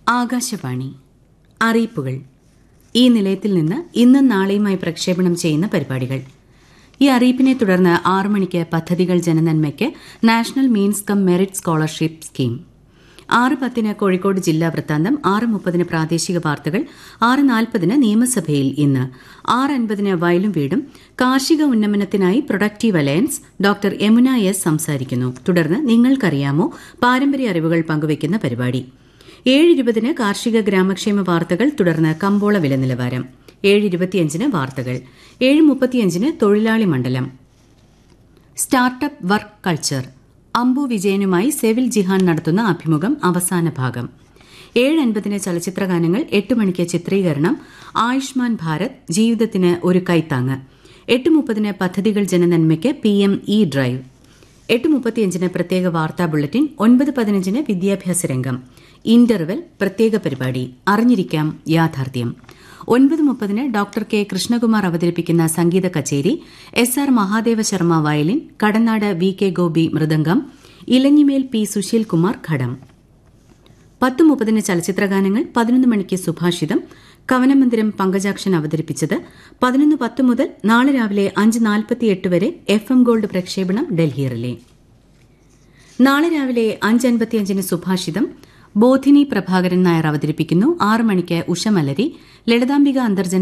ആകാശവാണി അറിയിപ്പുകൾ ഈ നിലയത്തിൽ നിന്ന് ഇന്നും നാളെയുമായി പ്രക്ഷേപണം ചെയ്യുന്ന പരിപാടികൾ ഈ അറിയിപ്പിനെ തുടർന്ന് ആറു മണിക്ക് പദ്ധതികൾ ജനനന്മയ്ക്ക് national means cum merit scholarship scheme ആറ് പത്തിന് കോഴിക്കോട് ജില്ലാ വൃത്താന്തം ആറ് മുപ്പതിന് പ്രാദേശിക വാർത്തകൾ ആറ് നാൽപ്പതിന് നിയമസഭയിൽ ഇന്ന് ആറ് അൻപതിന് വയലും വീടും കാർഷിക ഉന്നമനത്തിനായി productive alliance doctor Yamuna S സംസാരിക്കുന്നു തുടർന്ന് നിങ്ങൾക്കറിയാമോ പാരമ്പര്യ അറിവുകൾ പങ്കുവയ്ക്കുന്ന പരിപാടി ഏഴ് ഇരുപതിന് കാർഷിക ഗ്രാമക്ഷേമ വാർത്തകൾ തുടർന്ന് കമ്പോള വില നിലവാരം ഏഴ് ഇരുപത്തിയഞ്ചിന് വാർത്തകൾ ഏഴ് മുപ്പത്തിയഞ്ചിന് തൊഴിലാളി മണ്ഡലം സ്റ്റാർട്ടപ്പ് വർക്ക് കൾച്ചർ അംബു വിജയനുമായി സെവിൽ ജിഹാൻ നടത്തുന്ന അഭിമുഖം അവസാന ഭാഗം ഏഴ് അൻപതിന് ചലച്ചിത്രഗാനങ്ങൾ എട്ട് മണിക്ക് ചിത്രീകരണം ആയുഷ്മാൻ ഭാരത് ജീവിതത്തിന് ഒരു കൈത്താങ്ങ് എട്ട് മുപ്പതിന് പദ്ധതികൾ ജനനന്മയ്ക്ക് പി എം ഇ ഡ്രൈവ് എട്ട് മുപ്പത്തിയഞ്ചിന് പ്രത്യേക വാർത്താ ബുള്ളറ്റിൻ ഒൻപത് പതിനഞ്ചിന് വിദ്യാഭ്യാസ രംഗം ഇന്റർവെൽ പ്രത്യേക പരിപാടി അറിഞ്ഞിരിക്കാം യാഥാർത്ഥ്യം ഒൻപത് മുപ്പതിന് ഡോക്ടർ കെ കൃഷ്ണകുമാർ അവതരിപ്പിക്കുന്ന സംഗീത കച്ചേരി S R Mahadeva Sharma violin Kadanad V K Gopi mridangam Elanjimel P Sushil Kumar ghatam പത്ത് മുപ്പതിന് ചലച്ചിത്രഗാനങ്ങൾ പതിനൊന്ന് മണിക്ക് സുഭാഷിതം കവനമന്ദിരം പങ്കജാക്ഷൻ അവതരിപ്പിച്ചത് പതിനൊന്ന് പത്ത് മുതൽ നാളെ രാവിലെ അഞ്ച് നാൽപ്പത്തിയെട്ട് വരെ എഫ് എം ഗോൾഡ് പ്രക്ഷേപണം ഡൽഹി റിലേ നാളെ രാവിലെ അഞ്ച് അൻപത്തിയഞ്ചിന് സുഭാഷിതം ബോധിനി പ്രഭാകരൻ നായർ അവതരിപ്പിക്കുന്നു ആറ് മണിക്ക് ഉഷമലരി ലളിതാംബിക അന്തർജന